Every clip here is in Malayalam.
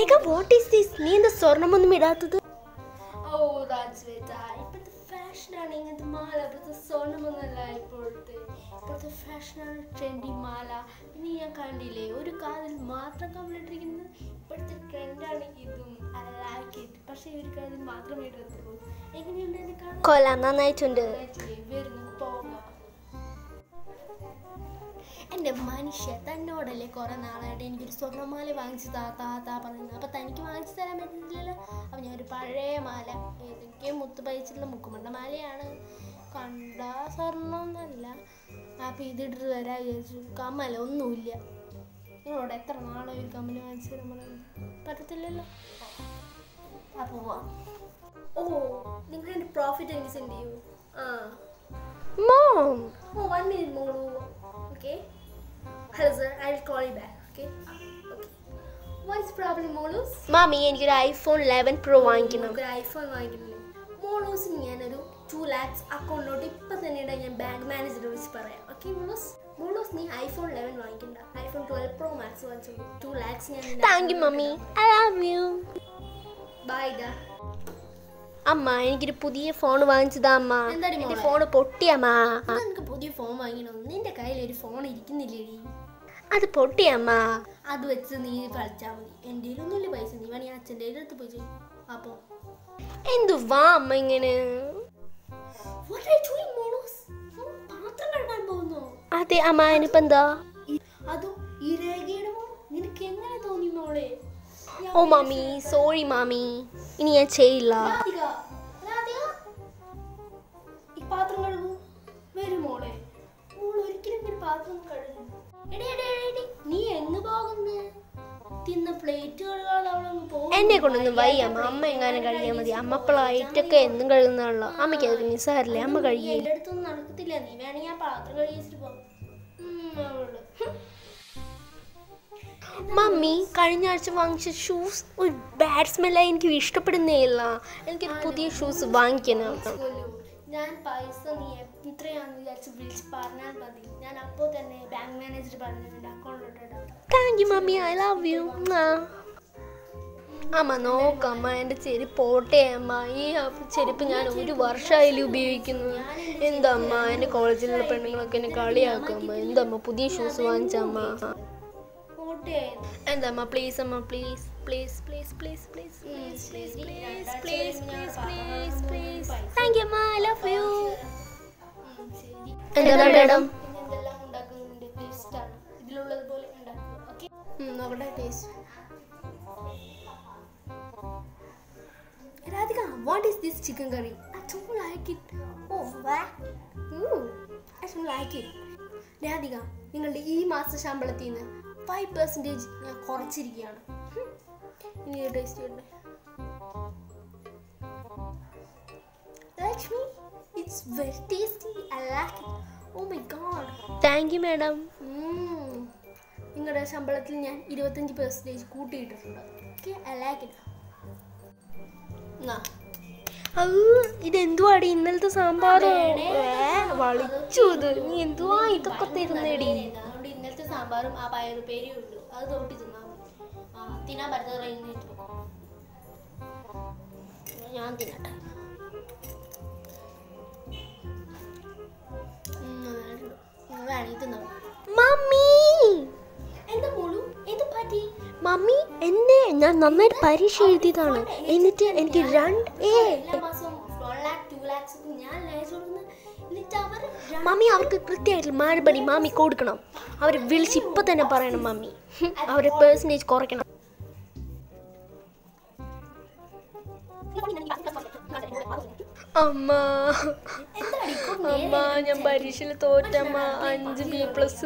രേഖ വാട്ട് ഈസ് ദിസ് നീ എന്താ സ്വർണ്ണമൊന്നും ഇടാത്തത് ഓ ദാറ്റ്സ് വെച്ചാ ഇപ്പോഴത്തെ ഫാഷനാണ് ഇങ്ങനത്തെ മാല ഇപ്പോഴത്തെ സ്വർണ്ണമൊന്നല്ല ഇപ്പോഴത്തെ ഇപ്പോഴത്തെ ഫാഷനാണ് ട്രെൻഡി മാല പിന്നെ ഞാൻ കണ്ടില്ലേ ഒരു കാതിൽ മാത്രം കമ്പിളിട്ടിരിക്കുന്നത് ഇപ്പോഴത്തെ ട്രെൻഡാണ് ഇതും ഐ ലൈക്ക് ഇറ്റ് പക്ഷേ ഈ ഒരു കാതിൽ മാത്രമേ ഇടത്തുള്ളൂ എങ്ങനെയുണ്ട് എന്നെ കാണാൻ കൊള്ളാം നന്നായിട്ടുണ്ട് നന്നായിട്ടില്ലേ? വരുന്നു പോകാം എൻ്റെ മനുഷ്യ തന്നോടല്ലേ കുറെ നാളായിട്ട് എനിക്കൊരു സ്വർണ്ണമാല വാങ്ങിച്ചു താ താ താ പറയുന്നത് അപ്പം തനിക്ക് വാങ്ങിച്ചു തരാൻ പറ്റുന്നില്ലല്ലോ അപ്പം ഞാൻ ഒരു പഴയ മാല ഏതൊക്കെയോ മുത്ത് പതിച്ചിട്ടുള്ള മുക്കുമണ്ട മാലയാണ് കണ്ട സ്വർണ്ണം എന്നല്ല അപ്പം ഇതിട്ട് തരാൻ വിചാരിച്ചു കമ്മല ഒന്നുമില്ല നിങ്ങളോട് എത്ര നാളെ ഒരു കമ്മൽ വാങ്ങിച്ചു തരാൻ പറയുന്നത് പറ്റത്തില്ലല്ലോ ആ പോവാം ഓ നിങ്ങൾ എൻ്റെ പ്രോഫിറ്റ് എനിക്ക് സെൻഡ് ചെയ്യൂ ആ mom Oh, one minute, Molu. Okay. Hello, sir. I'll call you back. Okay. Okay. What's the problem, Molus? മാമി എനിക്കൊരു ഐഫോൺ ലെവൻ പ്രോ വാങ്ങിക്കണം നമുക്ക് ഐഫോൺ വാങ്ങിക്കുന്നില്ലേ മോളൂസിന് ഞാനൊരു ടു ലാക്സ് അക്കൗണ്ടിലോട്ട് ഇപ്പം തന്നെ ഇടാൻ ഞാൻ ബാങ്ക് മാനേജറെ വിളിച്ച് പറയാം ഓക്കെ മോളൂസ് മോളൂസ് നീ ഐഫോൺ ലെവൻ വാങ്ങിക്കണ്ട ഐഫോൺ ട്വൽവ് പ്രോ മാക്സ് വാങ്ങിച്ചോളൂ ടു ലാക്സ് ഞാൻ thank you mummy I love you bye ഇതാ അമ്മ എനിക്കൊരു പുതിയ ഫോൺ വാങ്ങിച്ചതാ അമ്മ എന്താടി എന്റെ മോളെ? ഫോൺ പൊട്ടിയമ്മ നിനക്ക് പുതിയ ഫോൺ വാങ്ങിക്കണം നിന്റെ കയ്യിൽ ഒരു ഫോൺ ഇരിക്കുന്നില്ലേടി അത് പൊട്ടിയമ്മ അത് വെച്ച് നീ കളിച്ചാൽ മതി എൻ്റെ കയ്യിലൊന്നുമില്ല പൈസ നീ വേണമെങ്കിൽ അച്ഛൻ്റെ കയ്യിൽ എടുത്ത് പോയി ചെയ്യും അപ്പോൾ എന്തു വാ അമ്മ ഇങ്ങനെ What are you doing, മോളൂസ്? ഉം, പാത്രം കഴുകാൻ പോകുന്നോ അതെ അമ്മ ഇനിയിപ്പോ എന്താ ഈ- അതും ഈ രേഖയുടെ മോൾ നിനക്ക് എങ്ങനെ തോന്നി മോളെ ഞാൻ ഓ മമ്മി സോറി മാമി ഇനി ഞാൻ ചെയ്യില്ല രാധിക, രാധിക, ഈ പാത്രം കഴുകൂ വരും മോളെ മോൾ ഒരിക്കലും ഇങ്ങനെ പാത്രം കഴുകും എടേ എടേ എടേ, എടേ നീ എങ്ങ് പോകുന്നു തിന്ന പ്ലേറ്റ് കഴുകാതെ അവളങ്ങ് പോകും എന്നെ കൊണ്ടൊന്നും വയ്യ അമ്മ അമ്മ എങ്ങാനും കഴിയാൻ മതി അമ്മ പ്ലേറ്റൊക്കെ എന്നും കഴുകുന്നതാണല്ലോ അമ്മയ്ക്ക് അത് നിസ്സാരല്ലേ അമ്മ കഴിയേ എൻ്റെ അടുത്തൊന്നും നടക്കത്തില്ല നീ വേണമെങ്കിൽ ആ പാത്രം കഴുകിച്ചിട്ട് പോ ഉം, അവള് ഹും. മമ്മി കഴിഞ്ഞ ആഴ്ച വാങ്ങിച്ച ഷൂസ് ഒരു ബാഡ് സ്മെല്ലായി എനിക്ക് ഇഷ്ടപ്പെടുന്നേ ഇല്ല എനിക്കൊരു പുതിയ ഷൂസ് വാങ്ങിക്കണം പോലും ഞാൻ പൈസ നീ എത്രയാണെന്ന് വിചാരിച്ച് വിളിച്ച് പറഞ്ഞാൽ മതി ഞാൻ അപ്പോൾ തന്നെ ബാങ്ക് മാനേജർ പറഞ്ഞു എൻ്റെ അക്കൗണ്ടിലോട്ട് ഇടാം thank you mummy I love you അമ്മ നോക്കമ്മ എൻ്റെ ചെരുപ്പ് പോട്ടെ അമ്മ ഈ ചെരുപ്പ് ഞാൻ ഒരു വർഷമായാലും ഉപയോഗിക്കുന്നു എന്തമ്മ എൻ്റെ കോളേജിലുള്ള പെണ്ണുങ്ങളൊക്കെ എന്നെ കളിയാക്കും അമ്മ എന്തമ്മ പുതിയ ഷൂസ് വാങ്ങിച്ചമ്മ ഓട്ടെ എന്തമ്മ പ്ലീസ് അമ്മ please please please please please please please please please please please please thank you അമ്മ ഐ ലവ് യു ശരി എന്താ മാഡം പിന്നെ എന്തെല്ലാം ഉണ്ടാക്കുന്നുണ്ട് ടേസ്റ്റാണ് ഇതിലുള്ളത് പോലെ ഉണ്ടാക്കുക ഓക്കെ നോക്കട്ടെ taste Radhika what is this chicken curry I don't like it oh വാ I don't like it Radhika നിങ്ങളുടെ ഈ മാസ ശമ്പളത്തിൽ നിന്ന് ഫൈവ് പെർസെൻറ്റേജ് ഞാൻ കുറച്ചിരിക്കുകയാണ് ഹും. ഇനി ടേസ്റ്റ് ചെയ്യണ്ടേ Lakshmi it's very tasty I like it oh my god thank you madam നിങ്ങളുടെ ശമ്പളത്തിൽ ഞാൻ ഇരുപത്തഞ്ച് പെർസെൻറ്റേജ് കൂട്ടിയിട്ടിട്ടുണ്ട് ഓക്കെ ഐ ലൈക്ക് ഇറ്റ് ഇതെന്തുവാടി ഇന്നലത്തെ സാമ്പാറോ ഏ, വളിച്ചു ഇത് നീ എന്തുവാ ഇതൊക്കെ തരുന്നേടി അതുകൊണ്ട് ഇന്നലത്തെ സാമ്പാറും ആ പയറുപേരിയും ഉള്ളൂ അത് തൊട്ടി തിന്നാൽ മതി ആ തിന്നാൻ പറ്റാതെ എഴുന്നേറ്റ് പോ. ഞാൻ തിന്നട്ടെ ഉം, നന്നായിട്ടുണ്ട്. ഉം, വേണമെങ്കിൽ തിന്നാം മമ്മി എന്താ മോളു എന്ത് പറ്റി മമ്മി എന്നെ ഞാൻ നന്നായിട്ട് പരീക്ഷ എഴുതിയതാണ് എന്നിട്ട് എനിക്ക് രണ്ട് ഏ എല്ലാ മാസവും വൺ ലാക്ക് ടു ലാക്സ് ഒക്കെ ഞാൻ അയച്ചു കൊടുക്കുന്നത് എന്നിട്ട് അവർ മമ്മി അവർക്ക് കൃത്യമായിട്ട് മറുപടി മമ്മി കൊടുക്കണം അവർ വിളിച്ച് ഇപ്പൊ തന്നെ പറയണം മമ്മി ഹും, അവരുടെ പേഴ്സൻറ്റേജ് കുറയ്ക്കണം അമ്മ എന്താടി അമ്മ ഞാൻ പരീക്ഷയിൽ തോറ്റമ്മ അഞ്ച് ബി പ്ലസ്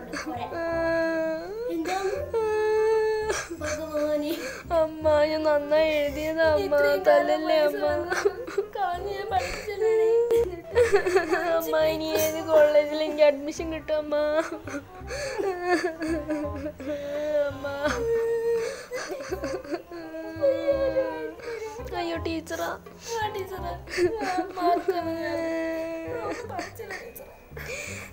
ഭഗവാനെ അമ്മ ഞാൻ നന്നായി എഴുതിയതാ അമ്മ തല്ലല്ലേ അമ്മ കളഞ്ഞ് ഞാൻ പഠിച്ചില്ലേ അമ്മ ഇനി ഏത് കോളേജിൽ എനിക്ക് അഡ്മിഷൻ കിട്ടും അമ്മ അമ്മ അയ്യോ ടീച്ചറാ ടീച്ചറെ മാർക്ക്